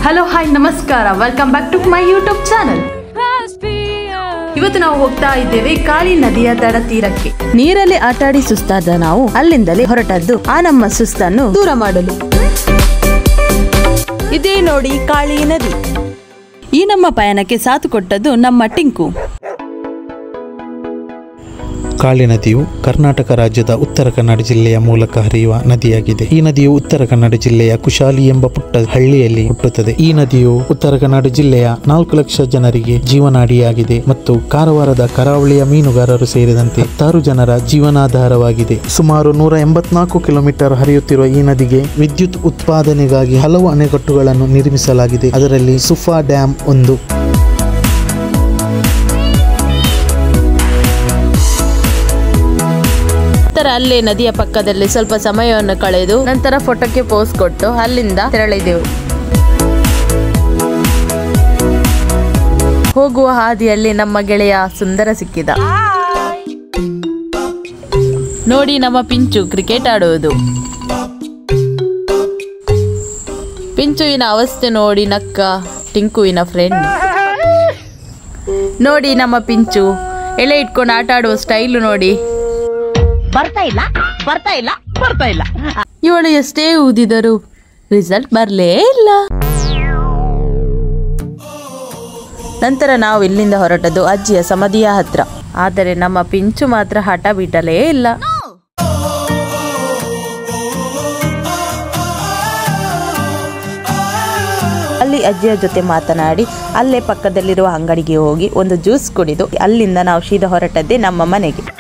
hello hi ನಮಸ್ಕಾರ welcome back to my YouTube channel ಇವತ್ತು ನಾವು ಹೋಗ್ತಾ ಇದ್ದೇವೆ ಕಾಳಿ ನದಿಯ ದಡ ತೀರಕ್ಕೆ ನೀರಲ್ಲಿ ಆಟಾಡಿ ಸುಸ್ತಾದ ನಾವು ಅಲ್ಲಿಂದಲೇ ಹೊರಟದ್ದು ಆ ನಮ್ಮ ಸುಸ್ತನ್ನು ದೂರ ಮಾಡಲು ಇದೇ ನೋಡಿ ಕಾಳಿ ನದಿ ಈ ನಮ್ಮ ಪಯಣಕ್ಕೆ ಸಾಥ್ ಕೊಟ್ಟದ್ದು ನಮ್ಮ ಟಿಂಕು ಕಾಳಿ ನದಿಯು ಕರ್ನಾಟಕ ರಾಜ್ಯದ ಉತ್ತರ ಕನ್ನಡ ಜಿಲ್ಲೆಯ ಮೂಲಕ ಹರಿಯುವ ನದಿಯಾಗಿದೆ ಈ ನದಿಯು ಉತ್ತರ ಕನ್ನಡ ಜಿಲ್ಲೆಯ ಕುಶಾಲಿ ಎಂಬ ಪುಟ್ಟ ಹಳ್ಳಿಯಲ್ಲಿ ಹುಟ್ಟುತ್ತದೆ ಈ ನದಿಯು ಉತ್ತರ ಕನ್ನಡ ಜಿಲ್ಲೆಯ ನಾಲ್ಕು ಲಕ್ಷ ಜನರಿಗೆ ಜೀವನಾಡಿಯಾಗಿದೆ ಮತ್ತು ಕಾರವಾರದ ಕರಾವಳಿಯ ಮೀನುಗಾರರು ಸೇರಿದಂತೆ ಹತ್ತಾರು ಜನರ ಜೀವನಾಧಾರವಾಗಿದೆ ಸುಮಾರು ನೂರ ಎಂಬತ್ನಾಲ್ಕು ಕಿಲೋಮೀಟರ್ ಹರಿಯುತ್ತಿರುವ ಈ ನದಿಗೆ ವಿದ್ಯುತ್ ಉತ್ಪಾದನೆಗಾಗಿ ಹಲವು ಅಣೆಕಟ್ಟುಗಳನ್ನು ನಿರ್ಮಿಸಲಾಗಿದೆ ಅದರಲ್ಲಿ ಸುಫಾ ಡ್ಯಾಂ ಒಂದು ನಂತರ ಅಲ್ಲೇ ನದಿಯ ಪಕ್ಕದಲ್ಲಿ ಸ್ವಲ್ಪ ಸಮಯವನ್ನು ಕಳೆದು ನಂತರ ಫೋಟೋಕ್ಕೆ ಪೋಸ್ ಕೊಟ್ಟು ಅಲ್ಲಿಂದ ತೆರಳಿದೆವು ಹೋಗುವ ಹಾದಿಯಲ್ಲಿ ನಮ್ಮ ಗೆಳೆಯ ಸುಂದರ ಸಿಕ್ಕಿದ ನೋಡಿ ನಮ್ಮ ಪಿಂಚು ಕ್ರಿಕೆಟ್ ಆಡುವುದು ಪಿಂಚುವಿನ ಅವಸ್ಥೆ ನೋಡಿ ನಕ್ಕ ಟಿಂಕುವಿನ ಫ್ರೆಂಡ್ ನೋಡಿ ನಮ್ಮ ಪಿಂಚು ಎಳೆ ಇಟ್ಕೊಂಡು ಆಟ ಆಡುವ ಸ್ಟೈಲು ನೋಡಿ ಬರ್ತಾ ಇಲ್ಲ ಬರ್ತಾ ಇಲ್ಲ ಬರ್ತಾ ಇಲ್ಲ ಇವಳು ಎಷ್ಟೇ ಊದಿದರು ರಿಸಲ್ಟ್ ಬರಲೇ ಇಲ್ಲ ನಂತರ ನಾವು ಇಲ್ಲಿಂದ ಹೊರಟದ್ದು ಅಜ್ಜಿಯ ಸಮಾಧಿಯ ಹತ್ರ ಆದರೆ ನಮ್ಮ ಪಿಂಚು ಮಾತ್ರ ಹಠ ಬಿಡಲೇ ಇಲ್ಲ ಅಲ್ಲಿ ಅಜ್ಜಿಯ ಜೊತೆ ಮಾತನಾಡಿ ಅಲ್ಲೇ ಪಕ್ಕದಲ್ಲಿರುವ ಅಂಗಡಿಗೆ ಹೋಗಿ ಒಂದು ಜ್ಯೂಸ್ ಕುಡಿದು ಅಲ್ಲಿಂದ ನಾವು ಸೀದಾ ಹೊರಟದ್ದೇ ನಮ್ಮ ಮನೆಗೆ